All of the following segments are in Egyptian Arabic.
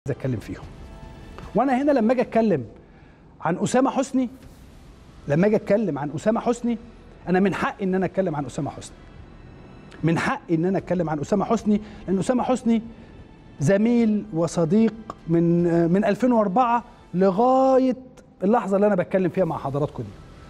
اتكلم فيهم وانا هنا لما اجي اتكلم عن اسامه حسني لما اجي اتكلم عن اسامه حسني انا من حقي ان انا اتكلم عن اسامه حسني من حقي ان انا اتكلم عن اسامه حسني لان اسامه حسني زميل وصديق من من 2004 لغايه اللحظه اللي انا بتكلم فيها مع حضراتكم دي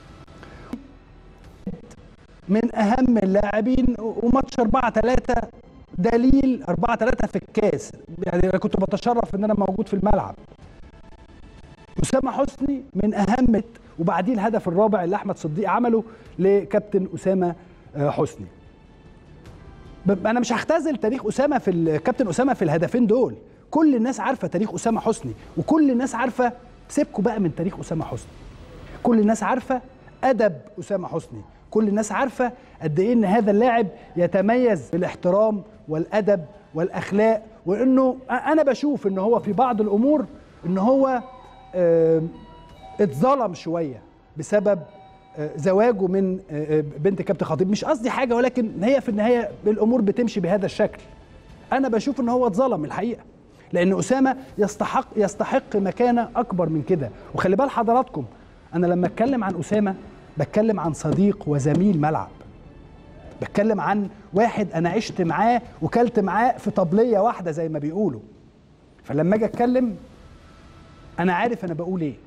من اهم اللاعبين وماتش 4 3 دليل 4 3 في الكاس يعني انا كنت بتشرف ان انا موجود في الملعب اسامه حسني من اهم وبعديه الهدف الرابع اللي احمد صديق عمله لكابتن اسامه حسني انا مش هختزل تاريخ اسامه في كابتن اسامه في الهدفين دول كل الناس عارفه تاريخ اسامه حسني وكل الناس عارفه سيبكوا بقى من تاريخ اسامه حسني كل الناس عارفه ادب اسامه حسني كل الناس عارفه قد ايه ان هذا اللاعب يتميز بالاحترام والادب والاخلاق وانه انا بشوف ان هو في بعض الامور ان هو اه اتظلم شويه بسبب اه زواجه من اه بنت كابتن خطيب مش قصدي حاجه ولكن هي في النهايه الامور بتمشي بهذا الشكل انا بشوف ان هو اتظلم الحقيقه لان اسامه يستحق يستحق مكانه اكبر من كده وخلي بال حضراتكم انا لما اتكلم عن اسامه بتكلم عن صديق وزميل ملعب بتكلم عن واحد انا عشت معاه وكلت معاه في طبليه واحده زي ما بيقولوا فلما اجي اتكلم انا عارف انا بقول ايه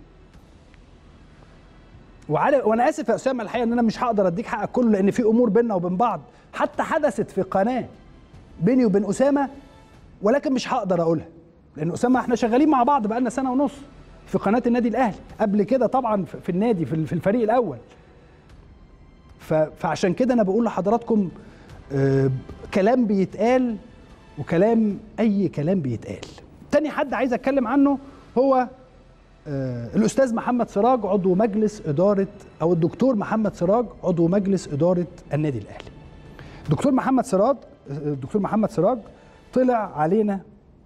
وعارف وانا اسف يا اسامه الحقيقه ان انا مش هقدر اديك حقك كله لان في امور بيننا وبين بعض حتى حدثت في قناه بيني وبين اسامه ولكن مش هقدر اقولها لان اسامه احنا شغالين مع بعض بقالنا سنه ونص في قناه النادي الاهلي قبل كده طبعا في النادي في الفريق الاول فعشان كده انا بقول لحضراتكم آه كلام بيتقال وكلام اي كلام بيتقال تاني حد عايز اتكلم عنه هو آه الاستاذ محمد سراج عضو مجلس اداره او الدكتور محمد سراج عضو مجلس اداره النادي الاهلي دكتور محمد سراج الدكتور محمد سراج طلع علينا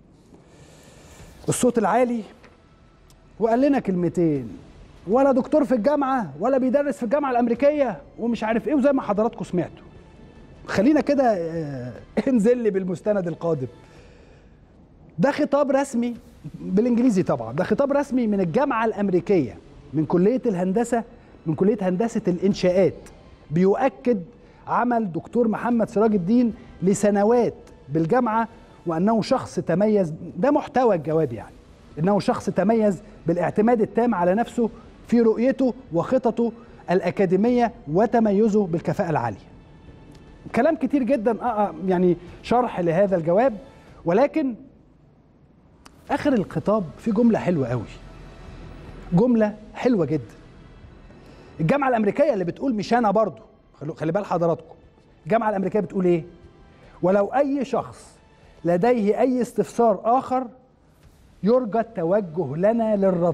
الصوت العالي وقال لنا كلمتين ولا دكتور في الجامعه ولا بيدرس في الجامعه الامريكيه ومش عارف ايه وزي ما حضراتكم سمعتوا خلينا كده انزل لي بالمستند القادم ده خطاب رسمي بالانجليزي طبعا ده خطاب رسمي من الجامعه الامريكيه من كليه الهندسه من كليه هندسه الانشاءات بيؤكد عمل دكتور محمد سراج الدين لسنوات بالجامعه وانه شخص تميز ده محتوى الجواب يعني انه شخص تميز بالاعتماد التام على نفسه في رؤيته وخططه الاكاديميه وتميزه بالكفاءه العاليه. كلام كتير جدا آه يعني شرح لهذا الجواب ولكن اخر الخطاب في جمله حلوه قوي. جمله حلوه جدا. الجامعه الامريكيه اللي بتقول مش انا برضه خلي بال حضراتكم. الجامعه الامريكيه بتقول ايه؟ ولو اي شخص لديه اي استفسار اخر يرجى التوجه لنا للرد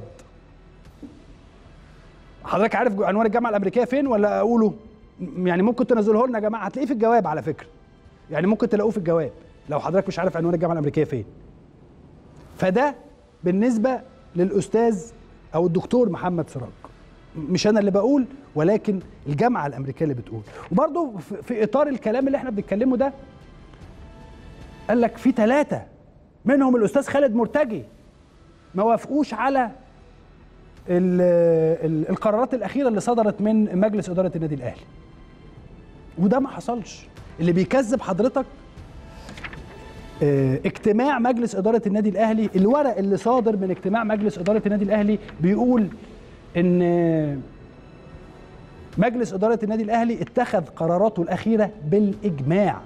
حضرتك عارف عنوان الجامعه الامريكيه فين ولا اقوله يعني ممكن تنزله لنا يا جماعه هتلاقيه في الجواب على فكره يعني ممكن تلاقوه في الجواب لو حضرتك مش عارف عنوان الجامعه الامريكيه فين فده بالنسبه للاستاذ او الدكتور محمد سراج مش انا اللي بقول ولكن الجامعه الامريكيه اللي بتقول وبرضه في اطار الكلام اللي احنا بنتكلمه ده قال لك في ثلاثه منهم الاستاذ خالد مرتجي ما وافقوش على ال ال القرارات الاخيره اللي صدرت من مجلس اداره النادي الاهلي وده ما حصلش اللي بيكذب حضرتك اه اجتماع مجلس اداره النادي الاهلي الورق اللي صادر من اجتماع مجلس اداره النادي الاهلي بيقول ان مجلس اداره النادي الاهلي اتخذ قراراته الاخيره بالاجماع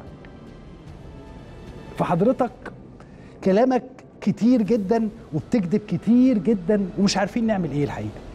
فحضرتك كلامك كتير جدا وبتكذب كتير جدا ومش عارفين نعمل ايه الحقيقه